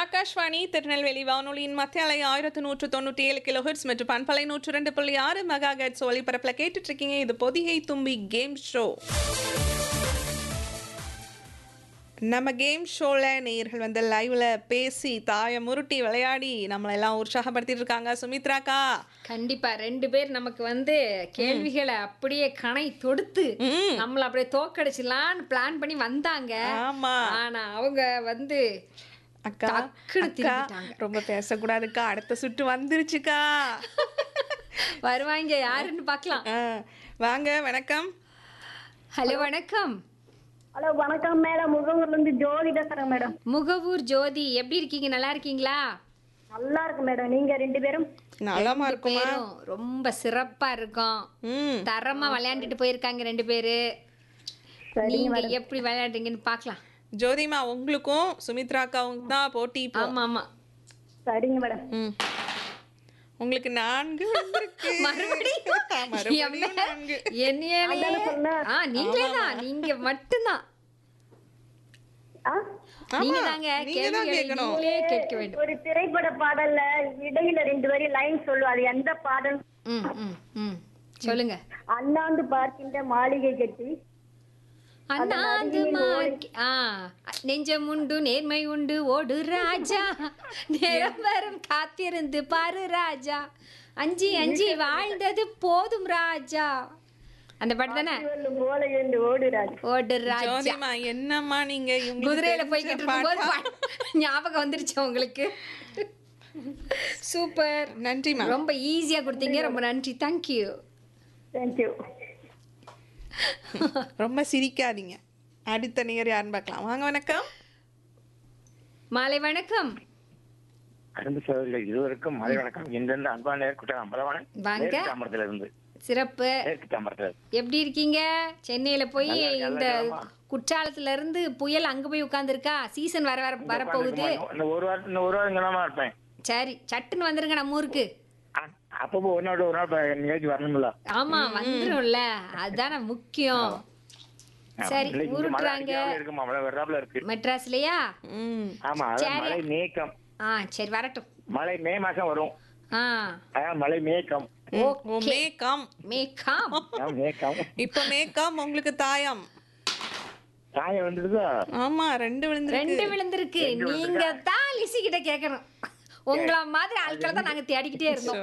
ஆகாஷ்வாணி திருநெல்வேலி வானொலியின் மத்திய அலை ஆயிரத்து நூற்று தொண்ணூற்றி ஏழு கிலோ ஹெர்ட்ஸ் மற்றும் பண்பலை நூற்று ரெண்டு புள்ளி ஆறு மெகா ஹெர்ட்ஸ் ஒளிபரப்பில் கேட்டுட்டு இருக்கீங்க இது பொதிகை தும்பி கேம் ஷோ நம்ம கேம் ஷோவில் நேயர்கள் வந்து லைவ்ல பேசி தாயை முருட்டி விளையாடி நம்மளை எல்லாம் உற்சாகப்படுத்திட்டு இருக்காங்க சுமித்ராக்கா கண்டிப்பா ரெண்டு பேர் நமக்கு வந்து கேள்விகளை அப்படியே கணை தொடுத்து ம். நம்மள அப்படியே தோக்கடிச்சிடலான்னு பிளான் பண்ணி வந்தாங்க ஆமா ஆனா அவங்க வந்து அக்கா டக்குனு அக்கா திரும்பிட்டாங்க. ரொம்ப பேசக்கூடாதுக்கா அடுத்த சுற்று வந்துருச்சுக்கா வருவாங்க யாருன்னு பார்க்கலாம் ஆ, வாங்க வணக்கம் ஹலோ வணக்கம் ஹலோ வணக்கம் மேடம் முகவூர்ல இருந்து ஜோதி பேசுறேன் மேடம் முகவூர் ஜோதி எப்படி இருக்கீங்க நல்லா இருக்கீங்களா நல்லா இருக்கு மேடம் நீங்க ரெண்டு பேரும் நலமா ரெண்டு இருக்குமா பேரும் ரொம்ப சிறப்பா இருக்கோம் ம் தரமா விளையாண்டுட்டு போயிருக்காங்க ரெண்டு பேரு நீங்க எப்படி விளையாடுறீங்கன்னு பார்க்கலாம் ஜோதிமா உங்களுக்கும் சுமித்ரா அக்காவுக்கும் தான் போட்டி இப்போ. ஆமா ஆமா சரிங்க மேடம் ம் உங்களுக்கு நான்கு வந்திருக்கு. மறுபடியும் மறுபடியும் நான்கு என்னையாலேயே சொன்னேன். ஆ நீங்களே தான் நீங்க மட்டும்தான் ஆ? நீங்க ஆமா, தாங்க நீங்க தான் கேள்விகளை கேட்கணும். நீங்களே கேட்க வேண்டும் ஒரு திரைப்பட பாடல்ல இடையில ரெண்டு வரி லைன் சொல்லுவோம் அது எந்த பாடல் ம் ம் ம் சொல்லுங்க அண்ணாந்து பார்க்கின்ற மாளிகை கட்டி அண்ணாந்து மார்க்கி ஆ நெஞ்சம் உண்டு நேர்மை உண்டு ஓடு ராஜா நேரம் வரும் காத்திருந்து பாரு ராஜா அஞ்சி அஞ்சி வாழ்ந்தது போதும் ராஜா அந்த பாட்டு தானே சொல்லும் போல இருந்து ஓடுறாரு ஓடு ராஜா ஜோதிமா என்னம்மா நீங்க இவங்களுக்கு குதிரையில தெரிஞ்ச போய்கிட்டு இருக்கும்போது பாட்டா? பா- ஞாபகம் வந்துருச்சு உங்களுக்கு சூப்பர் நன்றிமா ரொம்ப ஈஸியா கொடுத்தீங்க ரொம்ப நன்றி தேங்க்யூ தேங்க்யூ ரொம்ப சிரிக்காதீங்க அடுத்த நேர் யாருன்னு பார்க்கலாம் வாங்க வணக்கம் மாலை வணக்கம் அன்பு சகோதரிகள் இருவருக்கும் மலை வணக்கம் இந்திருந்து அன்பான நேர்குட்ட அம்பலவாணன் வாங்க. மேற்கு தாம்பரத்துல இருந்து சிறப்பு மேற்கு தாம்பரத்துல எப்படி இருக்கீங்க சென்னையில போய் நல்லா இருக்கேன், இந்த நல்லா இருக்கேன்மா. குற்றாலத்துல இருந்து புயல் அங்க போய் உட்கார்ந்துருக்கா சீசன் வர வர வரப்போகுது இந்த ஒரு வாரம் இந்த ஒரு வாரம் இங்கதாம்மா இருப்பேன் சரி சட்டுன்னு வந்துருங்க நம்ம ஊருக்கு அ- அப்பப்போ ஒரு நாள் ஒரு நாள் இப்ப நிகழ்ச்சி வரணும்ல ஆமா வந்துரும்ல அதுதானே முக்கியம் சரி இல்லை, இங்க மழை உருட்டுறாங்க அடிக்காம இருக்குமா மழை வர்றாப்புல இருக்கு மெட்ராஸ்லயா ம் ஆமா அதான் சரி. மழை மேகம் ஆ சரி வரட்டும் மழை மே மாசம் வரும் ஆ அதான் மழை மேகம் ஓ மேகம் மேக்காம் அதான் மேகம் இப்ப மேகம் உங்களுக்கு தாயம் சாயம் வந்துடுதா ஆமா ரெண்டு விழுந்து ரெண்டு விழுந்திருக்கு ரெண்டு நீங்க தான் லிசி கிட்ட கேட்கணும் உங்கள மாதிரி ஆட்களை தான் நாங்க தேடிக்கிட்டே இருந்தோம்